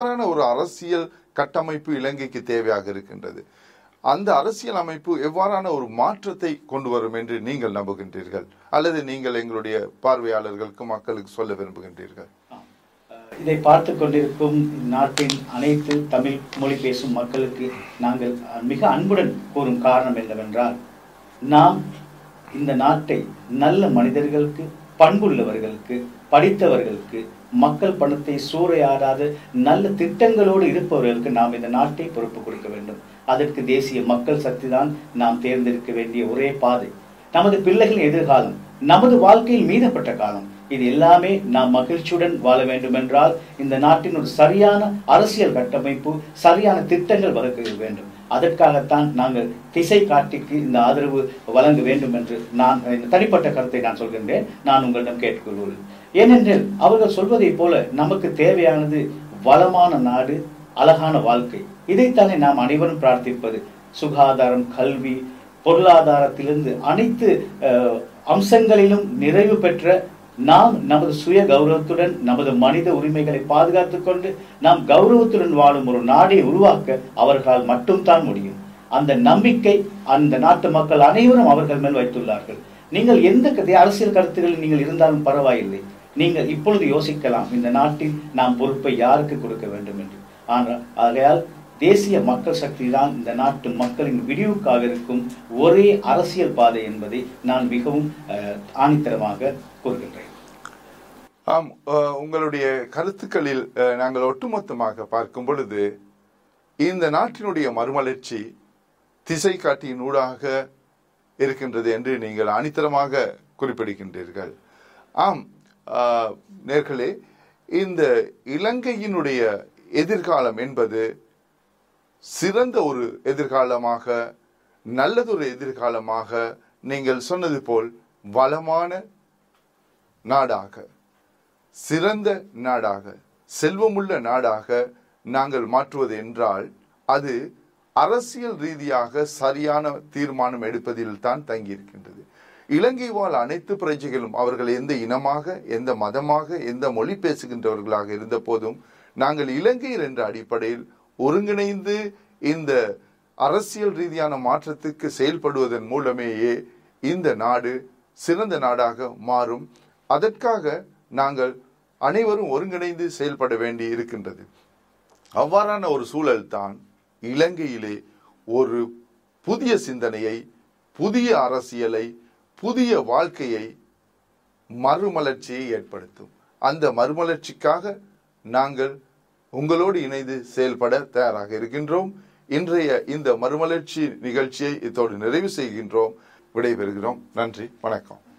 எவ்வாறான ஒரு அரசியல் கட்டமைப்பு இலங்கைக்கு தேவையாக இருக்கின்றது அந்த அரசியல் அமைப்பு எவ்வாறான ஒரு மாற்றத்தை கொண்டு வரும் என்று நீங்கள் நம்புகின்றீர்கள் அல்லது நீங்கள் எங்களுடைய பார்வையாளர்களுக்கு மக்களுக்கு சொல்ல விரும்புகின்றீர்கள் ஆம். அஹ் இதை பார்த்து கொண்டிருக்கும் நாட்டின் அனைத்து தமிழ் மொழி பேசும் மக்களுக்கு நாங்கள் அஹ், மிக அன்புடன் கூறும் காரணம் என்னவென்றால் நாம் இந்த நாட்டை நல்ல மனிதர்களுக்கு பண்புள்ளவர்களுக்கு படித்தவர்களுக்கு மக்கள் பணத்தை சூறையாடாத நல்ல திட்டங்களோடு இருப்பவர்களுக்கு நாம் இந்த நாட்டை பொறுப்பு கொடுக்க வேண்டும் அதற்கு தேசிய மக்கள் சக்தி தான் நாம் தேர்ந்தெடுக்க வேண்டிய ஒரே பாதை நமது பிள்ளைகளின் எதிர்காலம் நமது வாழ்க்கையில் மீதப்பட்ட காலம் இது எல்லாமே நாம் மகிழ்ச்சியுடன் வாழ வேண்டுமென்றால் இந்த நாட்டின் ஒரு சரியான அரசியல் கட்டமைப்பு சரியான திட்டங்கள் வகுக்க வேண்டும் அதற்காகத்தான் நாங்கள் திசை காட்டிக்கு இந்த ஆதரவு வழங்க வேண்டும் என்று நான் இந்த தனிப்பட்ட கருத்தை நான் சொல்கின்றேன் நான் உங்களிடம் கேட்டுக்கொள்கிறேன் ஏனென்றால் அவர்கள் சொல்வதைப் போல நமக்கு தேவையானது வளமான நாடு அழகான வாழ்க்கை இதைத்தானே நாம் அனைவரும் பிரார்த்திப்பது சுகாதாரம் கல்வி பொருளாதாரத்திலிருந்து அனைத்து அஹ், அம்சங்களிலும் நிறைவு பெற்ற நாம் நமது சுய கௌரவத்துடன் நமது மனித உரிமைகளை பாதுகாத்துக் கொண்டு நாம் கௌரவத்துடன் வாழும் ஒரு நாடை உருவாக்க அவர்களால் மட்டும்தான் முடியும் அந்த நம்பிக்கை அந்த நாட்டு மக்கள் அனைவரும் அவர்கள் மேல் வைத்துள்ளார்கள் நீங்கள் எந்த கதை அரசியல் கருத்துகளில் நீங்கள் இருந்தாலும் பரவாயில்லை நீங்கள் இப்பொழுது யோசிக்கலாம் இந்த நாட்டில் நாம் பொறுப்பை யாருக்கு கொடுக்க வேண்டும் என்று ஆனால் ஆகையால் தேசிய மக்கள் சக்தி தான் இந்த நாட்டு மக்களின் விடிவுக்காக இருக்கும் ஒரே அரசியல் பாதை என்பதை நான் மிகவும் அஹ், ஆணித்தரமாக கூறுகின்றேன் ஆம் அஹ், உங்களுடைய கருத்துக்களில் அஹ், நாங்கள் ஒட்டுமொத்தமாக பார்க்கும் பொழுது இந்த நாட்டினுடைய மறுமலர்ச்சி திசை காட்டியின் ஊடாக இருக்கின்றது என்று நீங்கள் அனித்தரமாக குறிப்பிடுகின்றீர்கள் ஆம் அஹ், நேர்களே இந்த இலங்கையினுடைய எதிர்காலம் என்பது சிறந்த ஒரு எதிர்காலமாக நல்லதொரு எதிர்காலமாக நீங்கள் சொன்னது போல் வளமான நாடாக சிறந்த நாடாக செல்வமுள்ள நாடாக நாங்கள் மாற்றுவது என்றால் அது அரசியல் ரீதியாக சரியான தீர்மானம் எடுப்பதில் தான் தங்கியிருக்கின்றது இலங்கை வாழ் அனைத்து பிரஜைகளும் அவர்கள் எந்த இனமாக எந்த மதமாக எந்த மொழி பேசுகின்றவர்களாக இருந்த போதும் நாங்கள் இலங்கையர் என்ற அடிப்படையில் ஒருங்கிணைந்து இந்த அரசியல் ரீதியான மாற்றத்துக்கு செயல்படுவதன் மூலமேயே இந்த நாடு சிறந்த நாடாக மாறும் அதற்காக நாங்கள் அனைவரும் ஒருங்கிணைந்து செயல்பட வேண்டி இருக்கின்றது அவ்வாறான ஒரு சூழல் தான் இலங்கையிலே ஒரு புதிய சிந்தனையை புதிய அரசியலை புதிய வாழ்க்கையை மறுமலர்ச்சியை ஏற்படுத்தும் அந்த மறுமலர்ச்சிக்காக நாங்கள் உங்களோடு இணைந்து செயல்பட தயாராக இருக்கின்றோம் இன்றைய இந்த மறுமலர்ச்சி நிகழ்ச்சியை இத்தோடு நிறைவு செய்கின்றோம் விடைபெறுகிறோம் நன்றி வணக்கம்